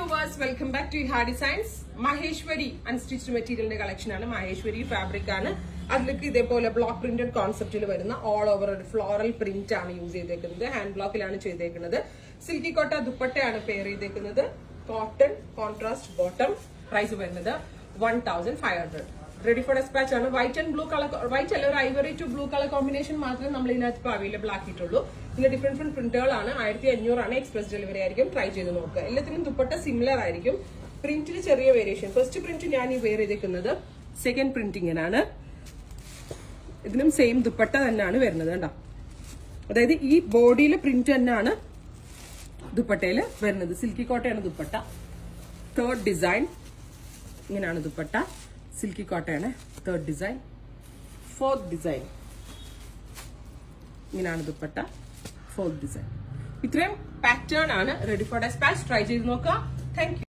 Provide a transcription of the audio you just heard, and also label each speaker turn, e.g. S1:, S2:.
S1: viewers welcome back to ഹാ designs Maheshwari unstitched മെറ്റീരിയലിന്റെ collection ആണ് മഹേശ്വരി ഫാബ്രിക് ആണ് അതിലേക്ക് ഇതേപോലെ ബ്ലോക്ക് പ്രിന്റഡ് കോൺസെപ്റ്റിൽ വരുന്ന ഓൾ ഓവർ ഒരു ഫ്ലോറൽ പ്രിന്റ് ആണ് യൂസ് ചെയ്തേക്കുന്നത് ഹാൻഡ് ബ്ലോക്കിലാണ് ചെയ്തേക്കുന്നത് സിൽക്കി കോട്ട ദുപ്പട്ടയാണ് പെയർ ചെയ്തേക്കുന്നത് കോട്ടൺ കോൺട്രാസ്റ്റ് ബോട്ടം പ്രൈസ് വരുന്നത് one thousand five hundred ready for despatch ആണ് white and blue colour white അല്ല ഒരു ivory to blue colour combination മാത്രമേ നമ്മൾ ഇതിനകത്ത് ഇപ്പോൾ അവൈലബിൾ ആക്കിയിട്ടുള്ളൂ ഇതിന്റെ ഡിഫറെന്റ് ഡിഫറെന്റ് പ്രിന്റുകളാണ് ആയിരത്തി അഞ്ഞൂറാണ് എക്സ്പ്രസ് ഡെലിവറി ആയിരിക്കും ട്രൈ ചെയ്ത് നോക്കുക എല്ലാത്തിനും ദുപ്പട്ട സിമിലർ ആയിരിക്കും പ്രിന്റിൽ ചെറിയ വേരിയേഷൻ ഫസ്റ്റ് പ്രിന്റ് ഞാൻ ഈ വെയർ ചെയ്തേക്കുന്നത് സെക്കൻഡ് പ്രിന്റ് ഇങ്ങനെയാണ് ഇതിനും സെയിം ദുപ്പട്ട തന്നെയാണ് വരുന്നത് കണ്ടോ അതായത് ഈ ബോഡിയിലെ പ്രിന്റ് തന്നെയാണ് ദുപ്പട്ടയിൽ വരുന്നത് സിൽക്കി കോട്ടയാണ് ദുപ്പട്ട തേർഡ് ഡിസൈൻ ഇങ്ങനെയാണ് ദുപ്പട്ട സിൽക്കി കോട്ടയാണ് തേർഡ് ഡിസൈൻ ഫോർത്ത് ഡിസൈൻ ഇങ്ങനെയാണ് ദുപ്പട്ട ഫോർത്ത് ഡിസൈൻ ഇത്രയും പാറ്റേൺ ആണ് റെഡി ഫോർ ഡെസ്പാച്ച് ട്രൈ ചെയ്ത് നോക്കുക താങ്ക്